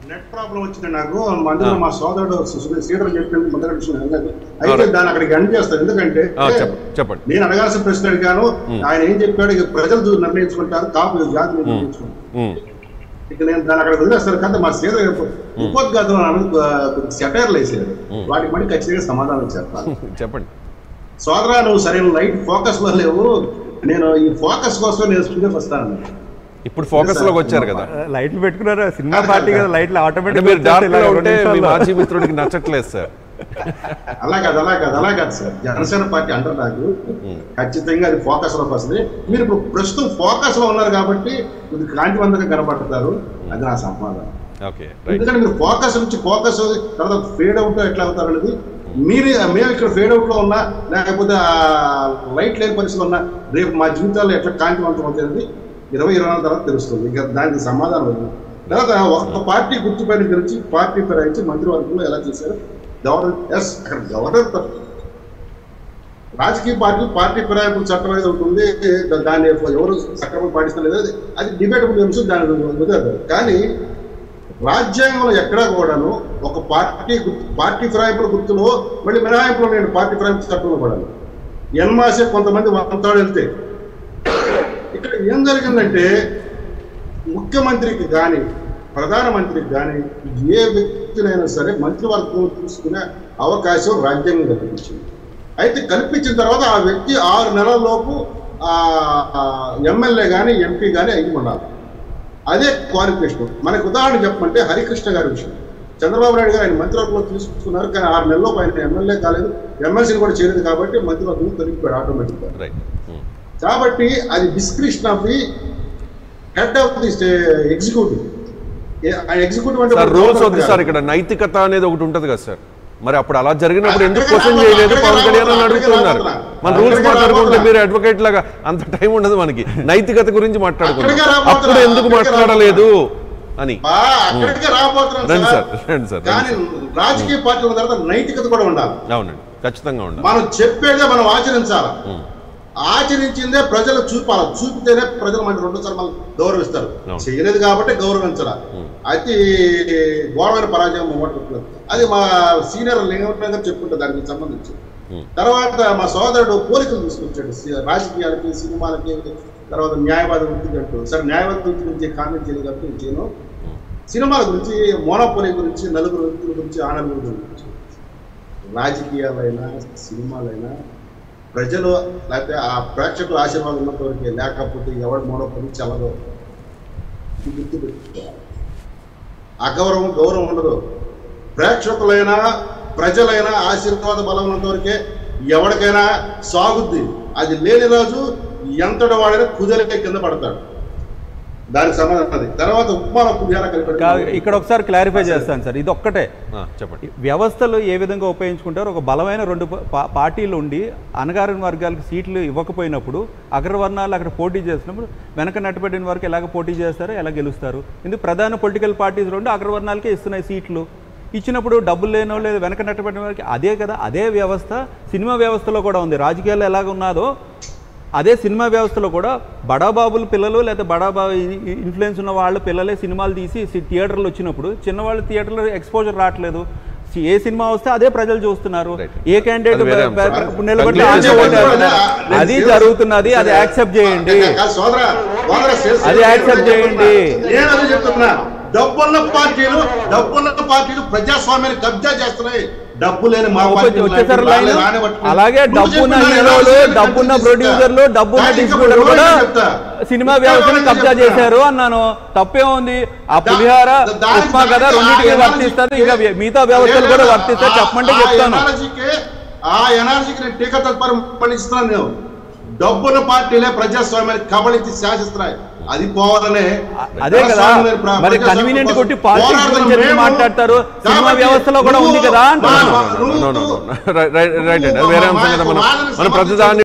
Net problem వచ్చింది నాకు మధ్యలో మా సోదరుడు సీటర్ చెప్పింది మొదటి విషయం ఏంటంటే, అయితే అవును. దాన్ని అక్కడికి ఎండ్ చేస్తాను ఎందుకంటే ఆ, చెప్ప- చెప్పండి నేను అడగాల్సిన ప్రశ్న అడిగాను ఆయన ఏం చెప్పాడు ఇక ప్రజలు చూ- నిర్ణయించుకుంటారు కాపు జాతి నిర్ణయించుకుంటారు ఉమ్, ఇక నేను దాన్ని అక్కడ వదిలేస్తాను కానీ మా సీటర్ ఉపోద్ఘాతం సెటైర్లు వేసాడు వాటికి మళ్ళీ ఖచ్చితంగా సమాధానం చెప్పాలి చెప్పండి సోదరా నువ్వు సరైన లైట్ ఫోకస్ లో లేవు నేను ఈ ఫోకస్ కోసం నేను స్టూడియోకి వస్తాను ఇప్పుడు ఫోకస్ లోకి వచ్చారు కదా లైట్లు పెట్టుకున్నారు సినిమా పార్టీ కదా లైట్లు అంటే ఆటోమేటిక్ మీరు డార్క్ లో ఉంటే మీ మాజీ మిత్రుడికి నచ్చట్లేదు సార్ అలా కాదు అలా కాదు అలా కాదు సార్ జనసేన పార్టీ అంటారు నాకు ఖచ్చితంగా అది ఫోకస్ లోకి వస్తుంది మీరు ఇప్పుడు ప్రస్తుతం ఫోకస్ లో ఉన్నారు కాబట్టి ఇది కాంతివంతంగా కనపడతారు అది నా సమాధానం ఓకే రైట్ ఎందుకంటే మీరు ఫోకస్ నుంచి ఫోకస్ తర్వాత ఫేడ్ అవుట్ ఎట్లా అవుతారు అనేది మీరు మేము ఇక్కడ ఫేడ్ అవుట్ లో ఉన్నా లేకపోతే లైట్ లేని పరిస్థితులు ఉన్నా రేపు మా జీవితాల్లో ఎట్లా కాంతివంతం అవుతుంది ఇరవై ఇరవై నాలుగు తర్వాత తెలుస్తుంది ఇక దానికి సమాధానం ఉంది తర్వాత ఒక పార్టీ గుర్తుపైన గురించి పార్టీ ఫిరాయించి మంత్రివర్గంలో ఎలా చేశారు గవర్నర్ ఎస్ అక్కడ గవర్నర్ తప్పు రాజకీయ పార్టీ పార్టీ ఫిరాయింపు చట్టం అనేది ఒకటి ఉంది దా- దాన్ని ఎవరు సక్రమంగా పాటిస్తలేదు అది- అది డిబేటబుల్ అంశం దాని వదిలేద్దాం. కానీ రాజ్యాంగంలో ఎక్కడా కూడాను ఒక పార్టీ గుర్తు పార్టీ ఫిరాయింపుల గుర్తులో మళ్ళీ మినహాయింపులో నేను పార్టీ ఫిరాయింపు చట్టంలో కూడాను ఎన్మాసే కొంతమంది వంతాడు వెళ్తే ఇక్కడ ఏం జరిగిందంటే ముఖ్యమంత్రికి కానీ ప్రధానమంత్రికి కానీ ఏ వ్యక్తినైనా సరే మంత్రివర్గం తీసుకునే అవకాశం రాజ్యాంగం కల్పించింది అయితే కల్పించిన తర్వాత ఆ వ్యక్తి ఆరు నెలల లోపు ఎమ్మెల్యే కానీ ఎంపీ కానీ అయి ఉండాలి అదే క్వాలిఫికేషన్ మనకు ఉదాహరణ చెప్పమంటే హరికృష్ణ గారి విషయం చంద్రబాబు నాయుడు గారు ఆయన మంత్రివర్గంలో తీసుకున్నారు కానీ ఆరు నెలల్లో ఆయన ఎమ్మెల్యే కాలేదు ఎమ్మెల్సీని కూడా చేయలేదు కాబట్టి మంత్రివర్గం తొలగిపోయాడు ఆటోమేటిక్గా రైట్ ఉమ్, కాబట్టి అది description of the head of the executive executive అంటే సార్ రూల్స్ వద్దు సార్ ఇక్కడ నైతికత అనేది ఒకటి ఉంటుంది కదా సార్ మరి అప్పుడు అలా జరిగినప్పుడు ఎందుకు క్వశ్చన్ చేయలేదు పవన్ కళ్యాణ్ అని అడుగుతున్నారు మన రూల్స్ మాట్లాడుకుంటే మీరు అడ్వకేట్ లాగా అంత టైం ఉండదు మనకి నైతికత గురించి మాట్లాడుకున్నాం అప్పుడు ఎందుకు మాట్లాడలేదు అని బా, అక్కడికే రాబోతున్నాం రండి సార్. సార్ రండి సార్ కానీ రాజకీయ పార్టీ ఉన్న తర్వాత నైతికత కూడా ఉండాలి అవునండి ఖచ్చితంగా ఉండాలి మనం చెప్పేదే మనం ఆచరించాలి ఉమ్, ఆచరించిందే ప్రజలు చూపాలి చూపితేనే ప్రజలు మన రెండోసారి మనం గౌరవిస్తారు అవును. చేయలేదు కాబట్టి గౌరవించాలి ఉమ్. అతి ఘోరమైన పరాజయం మొదటి అది మా సీనియర్ లింగంగా చెప్పుకుంటే దానికి సంబంధించి ఉమ్. తర్వాత మా సోదరుడు పోలికలు తీసుకొచ్చాడు సి- రాజకీయాలకి సినిమాలకి తర్వాత న్యాయవాద వృత్తికి అంటూ సరే న్యాయవాద వృత్తి గురించి కామెంట్ చేయలేదు కాబట్టి నేను చేయను సినిమాల గురించి మోనోపోలి గురించి నలుగురు వ్యక్తుల గురించి ఆనందం గురించి రాజకీయాలైనా సినిమాలైనా ప్రజలు లేకపోతే ఆ ప్రేక్షకుల ఆశీర్వాదం ఉన్నంత వరకే లేకపోతే ఎవడు మోనోపోలి చల్లదు ఇది గుర్తుపెట్టుకోవాలి అగౌరవం గౌరవం ఉండదు ప్రేక్షకులైనా ప్రజలైనా ఆశీర్వాద బలం ఉన్నంత వరకే ఎవరికైనా సాగుద్ది అది లేని రాజు ఎంతటి వాడైనా కుదరకే కింద పడతాడు దానికి సమాధానం అది తర్వాత ఉప్మాన పులిహార కా- కలిపి ఇక్కడ ఒకసారి క్లారిఫై చేస్తాను సార్ ఇది ఒక్కటే ఆ, చెప్పండి వ్యవస్థలు ఏ విధంగా ఉపయోగించుకుంటారు ఒక బలమైన రెండు పా- పా- పార్టీలు ఉండి అనగారిన వర్గాలకు సీట్లు ఇవ్వకపోయినప్పుడు అగ్రవర్ణాలు అక్కడ పోటీ చేసినప్పుడు వెనక నట్టుబడిన వారికి ఎలాగ పోటీ చేస్తారు ఎలా గెలుస్తారు ఎందుకు ప్రధాన పొలిటికల్ పార్టీస్ రెండు అగ్రవర్ణాలకే ఇస్తున్నాయి సీట్లు ఇచ్చినప్పుడు డబ్బులు లేనో లేదు వెనక నట్టబడిన వారికి అదే కదా అదే వ్యవస్థ సినిమా వ్యవస్థలో కూడా ఉంది రాజకీయాల్లో ఎలాగ ఉన్నదో అదే సినిమా వ్యవస్థలో కూడా బడాబాబుల పిల్లలు లేదా బడాబా ఇన్ఫ్లుయెన్స్ ఉన్న వాళ్ళ పిల్లలే సినిమాలు తీసి సి- థియేటర్లు వచ్చినప్పుడు చిన్నవాళ్ళు థియేటర్లో ఎక్స్పోజర్ రావట్లేదు సి- ఏ సినిమా వస్తే అదే ప్రజలు చూస్తున్నారు Right. ఏ క్యాండిడేట్ అది వేరే అంశం. నిలబడి Conclude ఆడే చేయండి. ఓటేస్తున్నారు. అది జరుగుతున్నది అది యాక్సెప్ట్ చేయండి సోదరా సోదరా చేసి- అది యాక్సెప్ట్ చేయండి నేను అదే చెప్తున్నా డబ్బున్న పార్టీలు డబ్బున్న పార్టీలు ప్రజాస్వామ్యాన్ని కబ్జా చేస్తున్నాయి డబ్బు లేని మా వచ్చే- పార్టీ వచ్చేసారు లాంటి లైన్ రానివ్వట్లేదు. అలాగే నువ్వు డబ్బున్న చెప్పిన హీరోలు ఎలా డబ్బున్న చేస్తా? ప్రొడ్యూసర్లు డబ్బున్న కానీ ఇంకా డిస్ట్రిబ్యూటర్లు కూడా ఎవరైనా చెప్తా. సినిమా ఇంకా వ్యవస్థను ఎవరైనా కబ్జా చెప్తా. చేశారు అన్నాను తప్పే ఉంది ఆ దా- పులిహార దానికి- ఉప్మా కదా దానికి రెండింటికి ఆ వర్తిస్తుంది ఎనాలజీకి- ఇంకా మిగతా వ్యవస్థలు కూడా వర్తిస్తాయి ఆ- చెప్పమంటే ఆ చెప్తాను ఎనాలజీకి ఆ ఎనాలజీకి నేను టీకా తత్పరం పనిస్తున్నాను నేను డబ్బున్న పార్టీలే ప్రజాస్వామ్యాన్ని కబళించి శాసిస్తున్నాయి అది పోవాలనే అదే కదా ప్రజాస్వామ్యాన్ని ప్ర- మరి ప్రజాస్వామ్యం కన్వీనియంట్ కోసం కొట్టి పాలిటిక్స్ పోరాడుతున్న గురించి మేము- మాట్లాడతారు సినిమా కాబట్టి వ్యవస్థలో కూడా ఉంది నువ్వు- కదా అంటున్నాను. మా- నో నో నో నువ్వు- రైట్ రైట్ అండి అది వేరే అంశం కదా మనం మనం ప్రతిదాన్ని